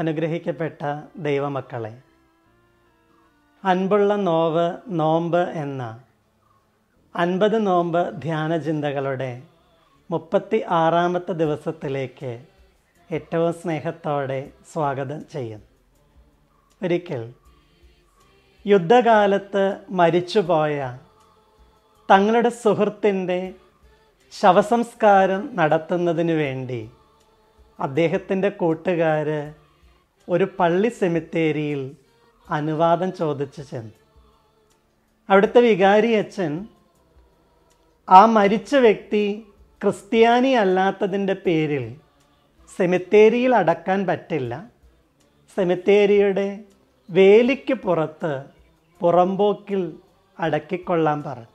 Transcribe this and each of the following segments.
അനുഗ്രഹിക്കപ്പെട്ട ദൈവമക്കളെ അൻപുള്ള നോവ് നോമ്പ് എന്ന അൻപത് നോമ്പ് ധ്യാന ചിന്തകളുടെ മുപ്പത്തി ആറാമത്തെ ദിവസത്തിലേക്ക് ഏറ്റവും സ്നേഹത്തോടെ സ്വാഗതം ചെയ്യും ഒരിക്കൽ യുദ്ധകാലത്ത് മരിച്ചുപോയ തങ്ങളുടെ സുഹൃത്തിൻ്റെ ശവസംസ്കാരം നടത്തുന്നതിനു വേണ്ടി അദ്ദേഹത്തിൻ്റെ കൂട്ടുകാർ ഒരു പള്ളി സെമിത്തേരിയിൽ അനുവാദം ചോദിച്ചു ചെന്നു അവിടുത്തെ വികാരി അച്ഛൻ ആ മരിച്ച വ്യക്തി ക്രിസ്ത്യാനി അല്ലാത്തതിൻ്റെ പേരിൽ സെമിത്തേരിയിൽ അടക്കാൻ പറ്റില്ല സെമിത്തേരിയുടെ വേലിക്ക് പുറത്ത് പുറമ്പോക്കിൽ അടക്കിക്കൊള്ളാൻ പറഞ്ഞു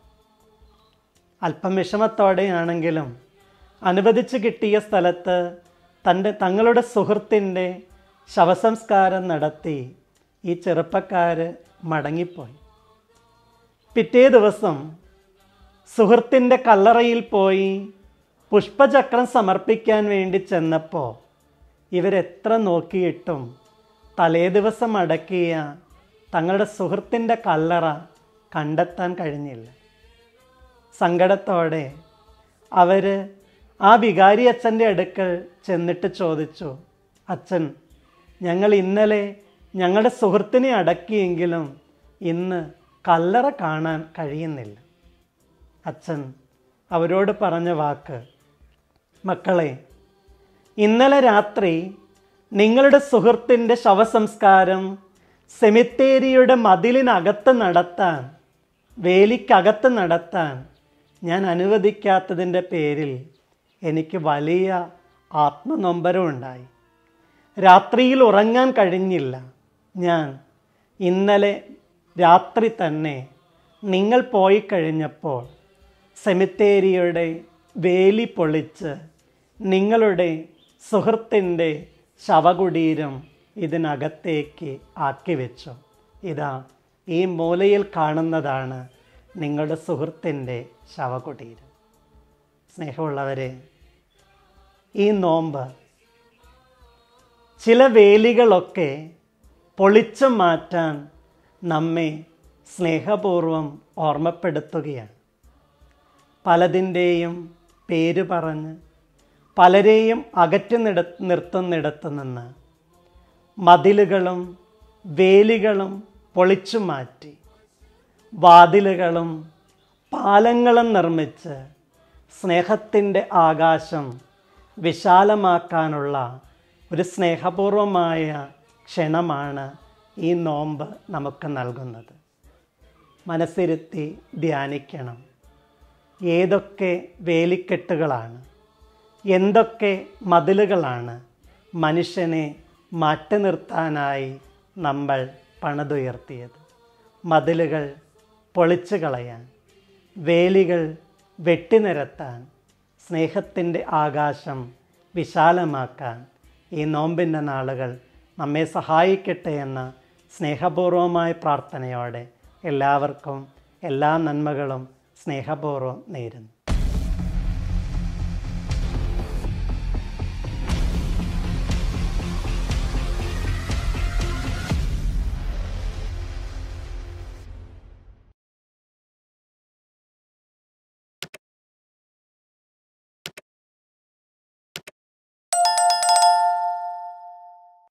അല്പം വിഷമത്തോടെയാണെങ്കിലും അനുവദിച്ചു കിട്ടിയ സ്ഥലത്ത് തൻ്റെ തങ്ങളുടെ സുഹൃത്തിൻ്റെ ശവസംസ്കാരം നടത്തി ഈ ചെറുപ്പക്കാർ മടങ്ങിപ്പോയി പിറ്റേ ദിവസം സുഹൃത്തിൻ്റെ കല്ലറയിൽ പോയി പുഷ്പചക്രം സമർപ്പിക്കാൻ വേണ്ടി ചെന്നപ്പോൾ ഇവരെത്ര നോക്കിയിട്ടും തലേ ദിവസം അടക്കിയ തങ്ങളുടെ സുഹൃത്തിൻ്റെ കല്ലറ കണ്ടെത്താൻ കഴിഞ്ഞില്ല സങ്കടത്തോടെ അവർ ആ വികാരി അച്ഛൻ്റെ അടുക്കൽ ചെന്നിട്ട് ചോദിച്ചു അച്ഛൻ ഞങ്ങൾ ഇന്നലെ ഞങ്ങളുടെ സുഹൃത്തിനെ അടക്കിയെങ്കിലും ഇന്ന് കല്ലറ കാണാൻ കഴിയുന്നില്ല അച്ഛൻ അവരോട് പറഞ്ഞ വാക്ക് മക്കളെ ഇന്നലെ രാത്രി നിങ്ങളുടെ സുഹൃത്തിൻ്റെ ശവസംസ്കാരം സെമിത്തേരിയുടെ മതിലിനകത്ത് നടത്താൻ വേലിക്കകത്ത് നടത്താൻ ഞാൻ അനുവദിക്കാത്തതിൻ്റെ പേരിൽ എനിക്ക് വലിയ ആത്മനൊമ്പരമുണ്ടായി രാത്രിയിൽ ഉറങ്ങാൻ കഴിഞ്ഞില്ല ഞാൻ ഇന്നലെ രാത്രി തന്നെ നിങ്ങൾ പോയി കഴിഞ്ഞപ്പോൾ സെമിത്തേരിയുടെ വേലി പൊളിച്ച് നിങ്ങളുടെ സുഹൃത്തിൻ്റെ ശവകുടീരം ഇതിനകത്തേക്ക് ആക്കി വെച്ചു ഇതാ ഈ മൂലയിൽ കാണുന്നതാണ് നിങ്ങളുടെ സുഹൃത്തിൻ്റെ ശവകുടീരം സ്നേഹമുള്ളവരെ ഈ നോമ്പ് ചില വേലികളൊക്കെ പൊളിച്ചു മാറ്റാൻ നമ്മെ സ്നേഹപൂർവം ഓർമ്മപ്പെടുത്തുകയാണ് പലതിൻ്റെയും പേര് പറഞ്ഞ് പലരെയും അകറ്റി നിട നിർത്തുന്നിടത്തു നിന്ന് മതിലുകളും വേലികളും പൊളിച്ചു മാറ്റി വാതിലുകളും പാലങ്ങളും നിർമ്മിച്ച് സ്നേഹത്തിൻ്റെ ആകാശം വിശാലമാക്കാനുള്ള ഒരു സ്നേഹപൂർവമായ ക്ഷണമാണ് ഈ നോമ്പ് നമുക്ക് നൽകുന്നത് മനസ്സിരുത്തി ധ്യാനിക്കണം ഏതൊക്കെ വേലിക്കെട്ടുകളാണ് എന്തൊക്കെ മതിലുകളാണ് മനുഷ്യനെ മാറ്റി നിർത്താനായി നമ്മൾ പണിതുയർത്തിയത് മതിലുകൾ പൊളിച്ചു കളയാൻ വേലികൾ വെട്ടിനിരത്താൻ സ്നേഹത്തിൻ്റെ ആകാശം വിശാലമാക്കാൻ ഈ നോമ്പിൻ്റെ നാളുകൾ നമ്മെ സഹായിക്കട്ടെ എന്ന സ്നേഹപൂർവമായ പ്രാർത്ഥനയോടെ എല്ലാവർക്കും എല്ലാ നന്മകളും സ്നേഹപൂർവ്വം നേരുന്നു